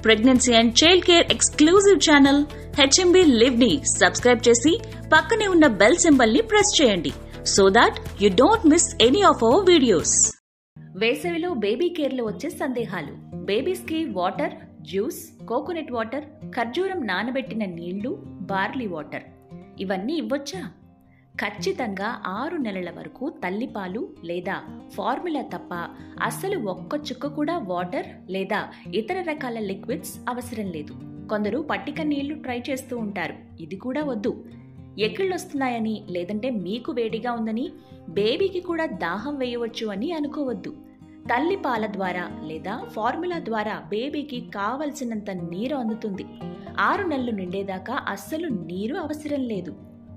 pregnancy and child care exclusive channel HMB live ని subscribe చేసి పక్కనే ఉన్న బెల్ సింబల్ ని ప్రెస్ చేయండి so that you don't miss any of our videos వేసవిలో బేబీ కేర్లో వచ్చే సందేహాలు బేబీస్ కి వాటర్ జ్యూస్ కోకోనట్ వాటర్ ఖర్జూరం నానబెట్టిన నీళ్లు బార్లీ వాటర్ ఇవన్నీ ఇవ్వొచ్చా ఖచ్చితంగా ఆరు నెలల వరకు తల్లిపాలు లేదా ఫార్ములా తప్ప అస్సలు ఒక్క చుక్క కూడా వాటర్ లేదా ఇతర రకాల లిక్విడ్స్ అవసరం లేదు కొందరు పట్టిక నీళ్లు ట్రై చేస్తూ ఉంటారు ఇది కూడా వద్దు ఎక్కిళ్ళొస్తున్నాయని లేదంటే మీకు వేడిగా ఉందని బేబీకి కూడా దాహం వేయవచ్చు అని అనుకోవద్దు తల్లి పాల ద్వారా లేదా ఫార్ములా ద్వారా బేబీకి కావలసినంత నీరు అందుతుంది ఆరు నెలలు నిండేదాకా అస్సలు నీరు అవసరం లేదు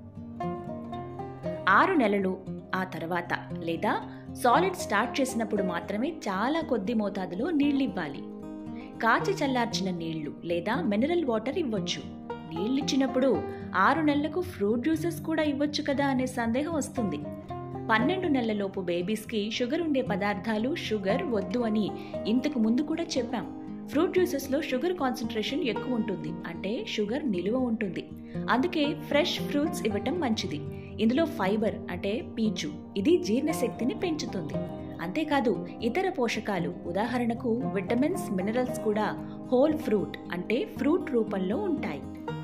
ఆరు నెలలు ఆ తర్వాత లేదా సాలిడ్ స్టార్ట్ చేసినప్పుడు మాత్రమే చాలా కొద్ది మోతాదులో నీళ్ళివ్వాలి కాచి చల్లార్చిన నీళ్లు లేదా మినరల్ వాటర్ ఇవ్వచ్చు నీళ్ళిచ్చినప్పుడు ఆరు నెలలకు ఫ్రూట్ జ్యూసెస్ కూడా ఇవ్వచ్చు కదా అనే సందేహం వస్తుంది పన్నెండు నెలలలోపు బేబీస్కి షుగర్ ఉండే పదార్థాలు షుగర్ వద్దు అని ఇంతకు ముందు కూడా చెప్పాం ఫ్రూట్ జ్యూసెస్లో షుగర్ కాన్సన్ట్రేషన్ ఎక్కువ ఉంటుంది అంటే షుగర్ నిలువ ఉంటుంది అందుకే ఫ్రెష్ ఫ్రూట్స్ ఇవ్వటం మంచిది ఇందులో ఫైబర్ అంటే పీచు ఇది జీర్ణశక్తిని పెంచుతుంది అంతేకాదు ఇతర పోషకాలు ఉదాహరణకు విటమిన్స్ మినరల్స్ కూడా హోల్ ఫ్రూట్ అంటే ఫ్రూట్ రూపంలో ఉంటాయి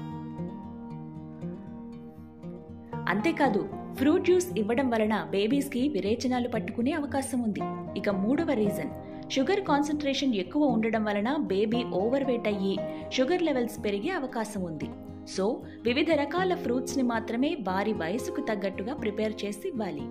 అంతేకాదు ఫ్రూట్ జ్యూస్ ఇవ్వడం వలన బేబీస్కి విరేచనాలు పట్టుకునే అవకాశం ఉంది ఇక మూడవ రీజన్ షుగర్ కాన్సన్ట్రేషన్ ఎక్కువ ఉండడం వలన బేబీ ఓవర్ వెయిట్ అయ్యి షుగర్ లెవెల్స్ పెరిగే అవకాశం ఉంది సో వివిధ రకాల ఫ్రూట్స్ని మాత్రమే వారి వయసుకు తగ్గట్టుగా ప్రిపేర్ చేసి ఇవ్వాలి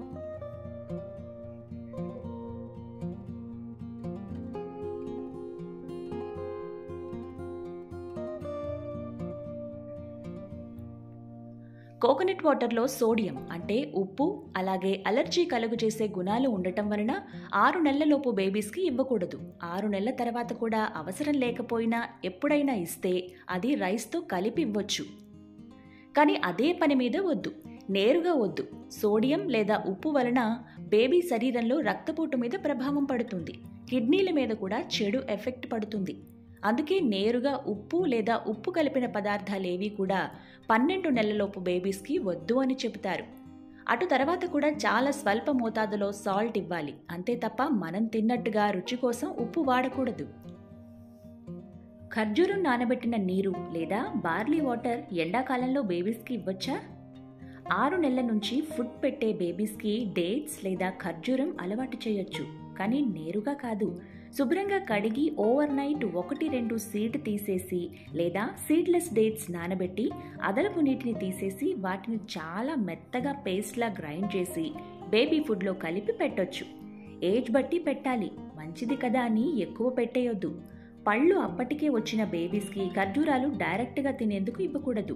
కోకోనట్ వాటర్లో సోడియం అంటే ఉప్పు అలాగే అలర్జీ కలుగు చేసే గుణాలు ఉండటం వలన ఆరు నెలలలోపు బేబీస్కి ఇవ్వకూడదు ఆరు నెలల తర్వాత కూడా అవసరం లేకపోయినా ఎప్పుడైనా ఇస్తే అది రైస్తో కలిపి ఇవ్వచ్చు కానీ అదే పని మీద వద్దు నేరుగా వద్దు సోడియం లేదా ఉప్పు వలన బేబీ శరీరంలో రక్తపోటు మీద ప్రభావం పడుతుంది కిడ్నీల మీద కూడా చెడు ఎఫెక్ట్ పడుతుంది అందుకే నేరుగా ఉప్పు లేదా ఉప్పు కలిపిన పదార్థాలేవి కూడా పన్నెండు నెలలలోపు బేబీస్కి వద్దు అని చెబుతారు అటు తర్వాత కూడా చాలా స్వల్ప మోతాదులో సాల్ట్ ఇవ్వాలి అంతే తప్ప మనం తిన్నట్టుగా రుచి కోసం ఉప్పు వాడకూడదు ఖర్జూరం నానబెట్టిన నీరు లేదా బార్లీ వాటర్ ఎండాకాలంలో బేబీస్కి ఇవ్వచ్చా ఆరు నెలల నుంచి ఫుడ్ పెట్టే బేబీస్కి డేట్స్ లేదా ఖర్జూరం అలవాటు చేయొచ్చు కానీ నేరుగా కాదు శుభ్రంగా కడిగి ఓవర్ నైట్ ఒకటి రెండు సీడ్ తీసేసి లేదా సీడ్లెస్ డేట్స్ నానబెట్టి అదనపు నీటిని తీసేసి వాటిని చాలా మెత్తగా పేస్ట్లా గ్రైండ్ చేసి బేబీ ఫుడ్లో కలిపి పెట్టొచ్చు ఏజ్ బట్టి పెట్టాలి మంచిది కదా అని ఎక్కువ పెట్టేయొద్దు పళ్ళు అప్పటికే వచ్చిన బేబీస్కి ఖర్జూరాలు డైరెక్ట్గా తినేందుకు ఇవ్వకూడదు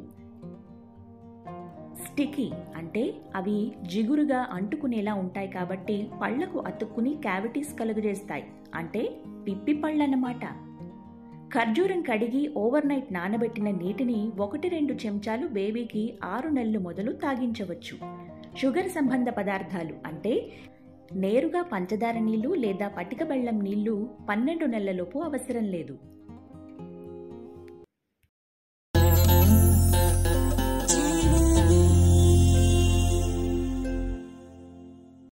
స్టికీ అంటే అవి జిగురుగా అంటుకునేలా ఉంటాయి కాబట్టి పళ్లకు అతుక్కుని క్యావిటీస్ కలుగజేస్తాయి అంటే పిప్పి పళ్ళన్నమాట ఖర్జూరం కడిగి ఓవర్ నైట్ నానబెట్టిన నీటిని ఒకటి రెండు చెంచాలు బేబీకి ఆరు నెలలు మొదలు తాగించవచ్చు షుగర్ సంబంధ పదార్థాలు అంటే నేరుగా పంచదార నీళ్లు లేదా పటిక బెల్లం నీళ్లు పన్నెండు నెలలలోపు అవసరం లేదు